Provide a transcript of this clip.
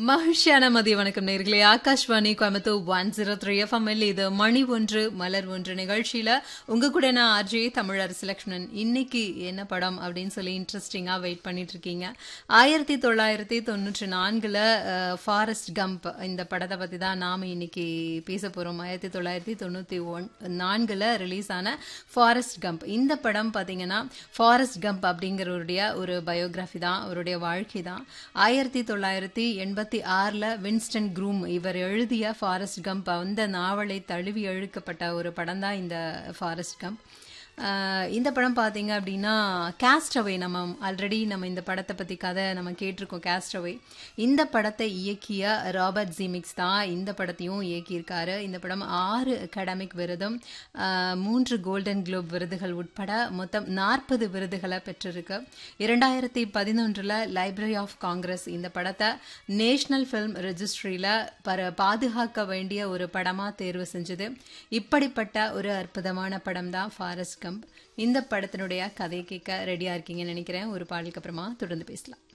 மகிழ்ச்சியான மதிய வணக்கம் நேர்களே Akashvani Coimbatore one zero three எஃப்எம்எல் இது மணி ஒன்று மலர் ஒன்று நிகழ்ச்சியில உங்க கூட நான் ஆர்ஜே தமிழரசு லக்ஷ்மணன் இன்னைக்கு என்ன படம் அப்படின்னு சொல்லி இன்ட்ரெஸ்டிங்கா வெயிட் பண்ணிட்டு இருக்கீங்க ஆயிரத்தி தொள்ளாயிரத்தி தொண்ணூற்றி நான்குல ஃபாரஸ்ட் கம்ப் இந்த படத்தை பத்தி தான் நாம இன்னைக்கு பேச போறோம் ஆயிரத்தி தொள்ளாயிரத்தி தொண்ணூத்தி ஒன் நான்குல ரிலீஸ் ஆன ஃபாரஸ்ட் கம்ப் இந்த படம் பாத்தீங்கன்னா ஃபாரஸ்ட் கம்ப் அப்படிங்கிறவருடைய ஒரு பயோகிராஃபி தான் அவருடைய வாழ்க்கை தான் ஆயிரத்தி தொள்ளாயிரத்தி எண்பத்தி ஆறுல வின்ஸ்டன் க்ரூம் இவர் எழுதிய ஃபாரஸ்ட் கம்ப் அந்த நாவலை தழுவி எழுக்கப்பட்ட ஒரு படம் தான் இந்த ஃபாரஸ்ட் கம்ப் ஆஹ் இந்த படம் பார்த்தீங்க அப்படின்னா கேஸ்டவே நம்ம ஆல்ரெடி நம்ம இந்த படத்தை பற்றி கதை நம்ம கேட்டிருக்கோம் கேஸ்டவே இந்த படத்தை இயக்கிய ராபர்ட் ஜிமிக்ஸ் தான் இந்த படத்தையும் இயக்கியிருக்காரு இந்த படம் ஆறு அகாடமிக் விருதும் ஆஹ் மூன்று கோல்டன் குளோப் விருதுகள் உட்பட மொத்தம் நாற்பது விருதுகளை பெற்றிருக்கு இரண்டாயிரத்தி பதினொன்றில் லைப்ரரி ஆஃப் காங்கிரஸ் இந்த படத்தை நேஷனல் ஃபிலிம் ரெஜிஸ்ட்ரியில் பர பாதுகாக்க வேண்டிய ஒரு படமாக தேர்வு செஞ்சது இப்படிப்பட்ட ஒரு அற்புதமான படம் தான் ஃபாரஸ்ட் கம்ப் இந்த படத்தினுடைய கதை கேட்க ரெடியாக இருக்கீங்கன்னு நினைக்கிறேன் ஒரு பாடலுக்கு அப்புறமா தொடர்ந்து பேசலாம்